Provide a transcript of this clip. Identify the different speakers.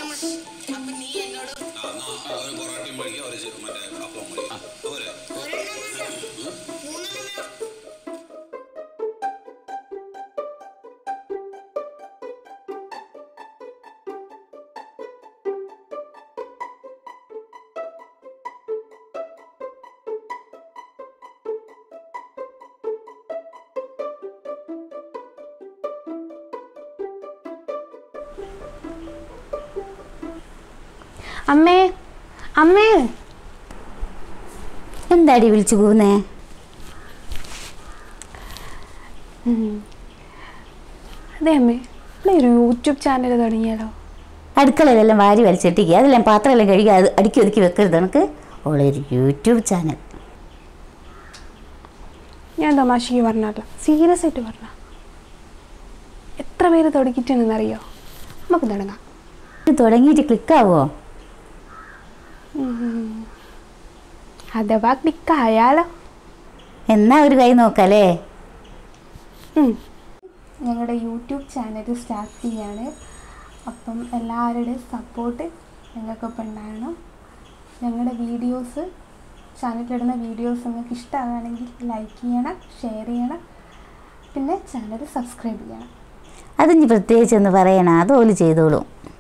Speaker 1: മതി അപ്പൊ നീ എന്നോട്
Speaker 2: ആ, എന്നാ ഒരു പൊറോട്ടയും മേടിക്കുക ഒരു ചി- മറ്റേ അപ്പം മേടിക്കുക പോരെ
Speaker 1: ഒരെണ്ണം മതി മൂന്നെണ്ണം വേണം
Speaker 3: അമ്മേ അമ്മേ
Speaker 4: എന്താടി വിളിച്ചു പോകുന്നേ
Speaker 3: അതെ അമ്മേ ഇവിടെ ഒരു യൂട്യൂബ് ചാനൽ തുടങ്ങിയാലോ
Speaker 4: അടുക്കളയിലെല്ലാം വാരി വലിച്ചിട്ടിക്കുക അതെല്ലാം പാത്രമെല്ലാം കഴുകി അത് അടുക്കി ഒതുക്കി വെക്കരുത് എനിക്ക് ഓളൊരു യൂട്യൂബ് ചാനൽ
Speaker 3: ഞാൻ തമാശയ്ക്ക് പറഞ്ഞല്ല സീരിയസ് ആയിട്ട് പറഞ്ഞ എത്ര പേര് തുടങ്ങിയിട്ടുണ്ടെന്നറിയോ നമുക്ക് തുടങ്ങാം
Speaker 4: ഇത് തുടങ്ങിയിട്ട് ക്ലിക്കാവോ
Speaker 3: അഥവാ ക്ലിക്കായാലോ
Speaker 4: എന്നാ ഒരു കൈ നോക്കല്ലേ
Speaker 3: ഞങ്ങളുടെ യൂട്യൂബ് ചാനൽ സ്റ്റാർട്ട് ചെയ്യാണ് അപ്പം എല്ലാവരുടെയും സപ്പോർട്ട് ഞങ്ങൾക്കൊപ്പം ഉണ്ടാകണം ഞങ്ങളുടെ വീഡിയോസ് ചാനലിലിടുന്ന വീഡിയോസ് നിങ്ങൾക്ക് ഇഷ്ടമാണെങ്കിൽ ലൈക്ക് ചെയ്യണം ഷെയർ ചെയ്യണം പിന്നെ ചാനൽ സബ്സ്ക്രൈബ് ചെയ്യണം
Speaker 4: അതിന് പ്രത്യേകിച്ച് ഒന്ന് പറയണം അത് ഓല് ചെയ്തോളും